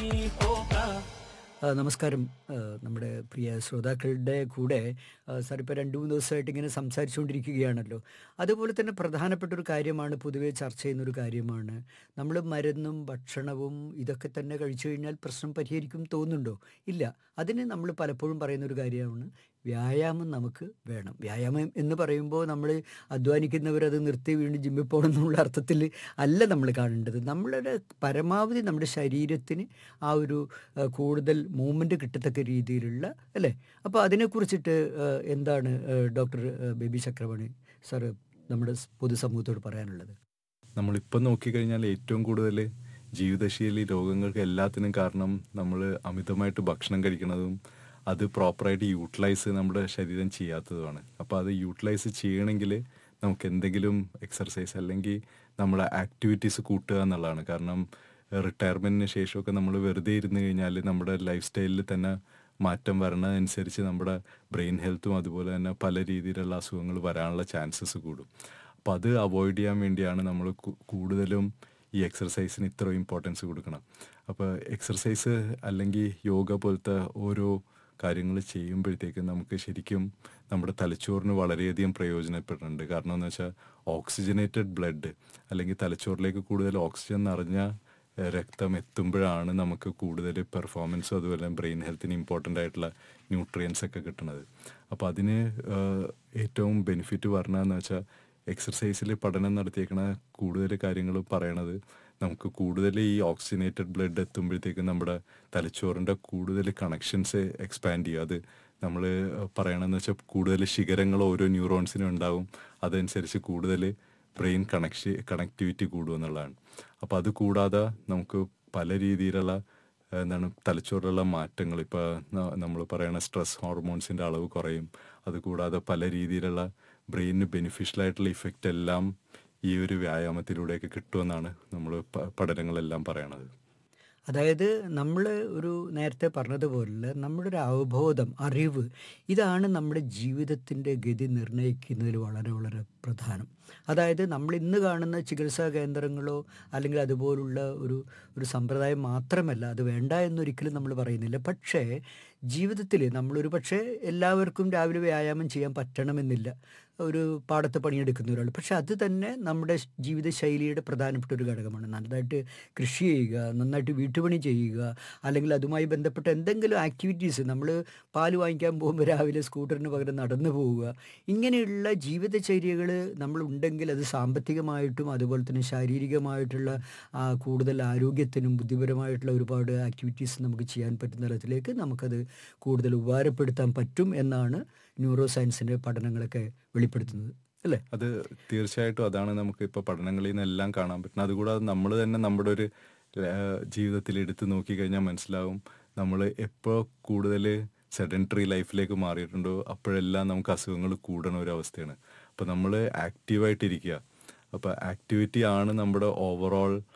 ആ, നമസ്കാരം ആ, നമ്മുടെ പ്രിയ ശ്രോതാക്കളുടെ കൂടെ ആ, സാർ ഇപ്പോൾ രണ്ട് മൂന്ന് ദിവസമായിട്ട് ഇങ്ങനെ സംസാരിച്ചുകൊണ്ടിരിക്കുകയാണല്ലോ അതുപോലെ തന്നെ പ്രധാനപ്പെട്ട ഒരു കാര്യമാണ് പൊതുവേ ചർച്ച ചെയ്യുന്നൊരു കാര്യമാണ് നമ്മൾ മരുന്നും ഭക്ഷണവും ഇതൊക്കെ തന്നെ കഴിച്ചു കഴിഞ്ഞാൽ പ്രശ്നം പരിഹരിക്കും തോന്നുന്നുണ്ടോ ഇല്ല അതിന് നമ്മൾ പലപ്പോഴും പറയുന്ന ഒരു കാര്യമാണ് വ്യായാമം നമുക്ക് വേണം വ്യായാമം എന്ന് പറയുമ്പോൾ നമ്മൾ അധ്വാനിക്കുന്നവരത് നിർത്തി വീണ്ടും ജിമ്മിൽ പോകണം എന്നുള്ള അർത്ഥത്തിൽ അല്ല നമ്മൾ കാണേണ്ടത് നമ്മളുടെ പരമാവധി നമ്മുടെ ശരീരത്തിന് ആ ഒരു ആ, കൂടുതൽ മൂവ്മെൻറ്റ് കിട്ടത്തക്ക രീതിയിലുള്ള അല്ലേ അപ്പോൾ അതിനെക്കുറിച്ചിട്ട് ആ, എന്താണ് ആ, ഡോക്ടർ ആ, ബേബി ചക്രവാണി സാറ് നമ്മുടെ സ് പൊതുസമൂഹത്തോട് പറയാനുള്ളത് നമ്മളിപ്പം നോക്കിക്കഴിഞ്ഞാൽ ഏറ്റവും കൂടുതൽ ജീവിതശൈലി രോഗങ്ങൾക്ക് എല്ലാത്തിനും കാരണം നമ്മൾ അമിതമായിട്ട് ഭക്ഷണം കഴിക്കുന്നതും അത് പ്രോപ്പറായിട്ട് യൂട്ടിലൈസ് നമ്മുടെ ശരീരം ചെയ്യാത്തതുമാണ് അപ്പോൾ അത് യൂട്ടിലൈസ് ചെയ്യണമെങ്കിൽ നമുക്ക് എന്തെങ്കിലും എക്സർസൈസ് അല്ലെങ്കിൽ നമ്മളെ ആക്ടിവിറ്റീസ് കൂട്ടുക എന്നുള്ളതാണ് കാരണം റിട്ടയർമെൻറ്റിന് ശേഷമൊക്കെ നമ്മൾ വെറുതെ ഇരുന്ന് കഴിഞ്ഞാൽ നമ്മുടെ ലൈഫ് സ്റ്റൈലിൽ തന്നെ മാറ്റം വരണതനുസരിച്ച് നമ്മുടെ ബ്രെയിൻ ഹെൽത്തും അതുപോലെ തന്നെ പല രീതിയിലുള്ള അസുഖങ്ങൾ വരാനുള്ള ചാൻസസ് കൂടും അപ്പോൾ അത് അവോയ്ഡ് ചെയ്യാൻ വേണ്ടിയാണ് നമ്മൾ കൂടുതലും ഈ എക്സർസൈസിന് ഇത്ര ഇമ്പോർട്ടൻസ് കൊടുക്കണം അപ്പോൾ എക്സർസൈസ് അല്ലെങ്കിൽ യോഗ പോലത്തെ ഓരോ കാര്യങ്ങൾ ചെയ്യുമ്പോഴത്തേക്കും നമുക്ക് ശരിക്കും നമ്മുടെ തലച്ചോറിന് വളരെയധികം പ്രയോജനപ്പെടുന്നുണ്ട് കാരണം എന്ന് വെച്ചാൽ ഓക്സിജനേറ്റഡ് ബ്ലഡ് അല്ലെങ്കിൽ തലച്ചോറിലേക്ക് കൂടുതൽ ഓക്സിജൻ നിറഞ്ഞ ഏഹ് രക്തം എത്തുമ്പോഴാണ് നമുക്ക് കൂടുതൽ പെർഫോമൻസും അതുപോലെ ബ്രെയിൻ ഹെൽത്തിന് ഇമ്പോർട്ടൻ്റ് ആയിട്ടുള്ള ന്യൂട്രിയൻസ് ഒക്കെ കിട്ടുന്നത് അപ്പോൾ അതിന് ഏഹ് ഏറ്റവും ബെനിഫിറ്റ് പറഞ്ഞതെന്ന് വെച്ചാൽ എക്സർസൈസിൽ പഠനം നടത്തിയേക്കണ കൂടുതൽ കാര്യങ്ങൾ പറയണത് നമുക്ക് കൂടുതൽ ഈ ഓക്സിജനേറ്റഡ് ബ്ലഡ് എത്തുമ്പോഴത്തേക്കും നമ്മുടെ തലച്ചോറിൻ്റെ കൂടുതൽ കണക്ഷൻസ് എക്സ്പാൻഡ് ചെയ്യും അത് നമ്മൾ പറയണമെന്ന് വെച്ചാൽ കൂടുതൽ ശിഖരങ്ങൾ ഓരോ ന്യൂറോൺസിനും ഉണ്ടാവും അതനുസരിച്ച് കൂടുതൽ ബ്രെയിൻ കണക്ഷൻ കണക്ടിവിറ്റി കൂടുമെന്നുള്ളതാണ് അപ്പോൾ അത് കൂടാതെ നമുക്ക് പല രീതിയിലുള്ള എന്താണ് തലച്ചോറിലുള്ള മാറ്റങ്ങൾ ഇപ്പോൾ നമ്മൾ പറയുന്ന സ്ട്രെസ് ഹോർമോൺസിൻ്റെ അളവ് കുറയും അതുകൂടാതെ പല രീതിയിലുള്ള ബ്രെയിനിന് ബെനിഫിഷ്യൽ ആയിട്ടുള്ള ഇഫക്റ്റ് എല്ലാം ഈ ഒരു വ്യായാമത്തിലൂടെയൊക്കെ കിട്ടുമെന്നാണ് നമ്മൾ പഠനങ്ങളെല്ലാം പറയണത് അതായത് നമ്മൾ ഒരു നേരത്തെ പറഞ്ഞതുപോലെ നമ്മുടെ ഒരു അവബോധം അറിവ് ഇതാണ് നമ്മുടെ ജീവിതത്തിൻ്റെ ഗതി നിർണ്ണയിക്കുന്നതിൽ വളരെ വളരെ പ്രധാനം അതായത് നമ്മൾ ഇന്ന് കാണുന്ന ചികിത്സാ കേന്ദ്രങ്ങളോ അല്ലെങ്കിൽ അതുപോലുള്ള ഒരു ഒരു സമ്പ്രദായം മാത്രമല്ല അത് വേണ്ട എന്നൊരിക്കലും നമ്മൾ പറയുന്നില്ല പക്ഷേ ജീവിതത്തിൽ നമ്മളൊരു പക്ഷേ എല്ലാവർക്കും രാവിലെ വ്യായാമം ചെയ്യാൻ പറ്റണമെന്നില്ല ഒരു പാടത്ത് പണിയെടുക്കുന്ന ഒരാൾ പക്ഷെ അത് തന്നെ നമ്മുടെ ജീവിതശൈലിയുടെ പ്രധാനപ്പെട്ട ഒരു ഘടകമാണ് നന്നായിട്ട് കൃഷി ചെയ്യുക നന്നായിട്ട് വീട്ടുപണി ചെയ്യുക അല്ലെങ്കിൽ അതുമായി ബന്ധപ്പെട്ട എന്തെങ്കിലും ആക്ടിവിറ്റീസ് നമ്മൾ പാല് വാങ്ങിക്കാൻ പോകുമ്പോൾ രാവിലെ സ്കൂട്ടറിന് പകരം നടന്നു പോവുക ഇങ്ങനെയുള്ള ജീവിതചര്യകൾ നമ്മൾ ഉണ്ടെങ്കിൽ അത് സാമ്പത്തികമായിട്ടും അതുപോലെ തന്നെ ശാരീരികമായിട്ടുള്ള ആ, കൂടുതൽ ആരോഗ്യത്തിനും ബുദ്ധിപരമായിട്ടുള്ള ഒരുപാട് ആക്ടിവിറ്റീസ് നമുക്ക് ചെയ്യാൻ പറ്റുന്ന തലത്തിലേക്ക് നമുക്കത് കൂടുതൽ ഉപകാരപ്പെടുത്താൻ പറ്റും എന്നാണ് ന്യൂറോ സയൻസിൻ്റെ പഠനങ്ങളൊക്കെ വെളിപ്പെടുത്തുന്നത് അല്ലേ അത് തീർച്ചയായിട്ടും അതാണ് നമുക്ക് ഇപ്പോൾ പഠനങ്ങളിൽ നിന്നെല്ലാം കാണാൻ പറ്റുന്നത് അതുകൂടാതെ നമ്മൾ തന്നെ നമ്മുടെ ഒരു ഏഹ്, ജീവിതത്തിൽ എടുത്ത് നോക്കിക്കഴിഞ്ഞാൽ മനസ്സിലാവും നമ്മൾ എപ്പോൾ കൂടുതൽ സെഡൻറ്ററി ലൈഫിലേക്ക് മാറിയിട്ടുണ്ടോ അപ്പോഴെല്ലാം നമുക്ക് അസുഖങ്ങൾ കൂടണ ഒരു അവസ്ഥയാണ് അപ്പോൾ നമ്മൾ ആക്റ്റീവായിട്ടിരിക്കുക അപ്പോൾ ആക്ടിവിറ്റി ആണ് നമ്മുടെ ഓവറോൾ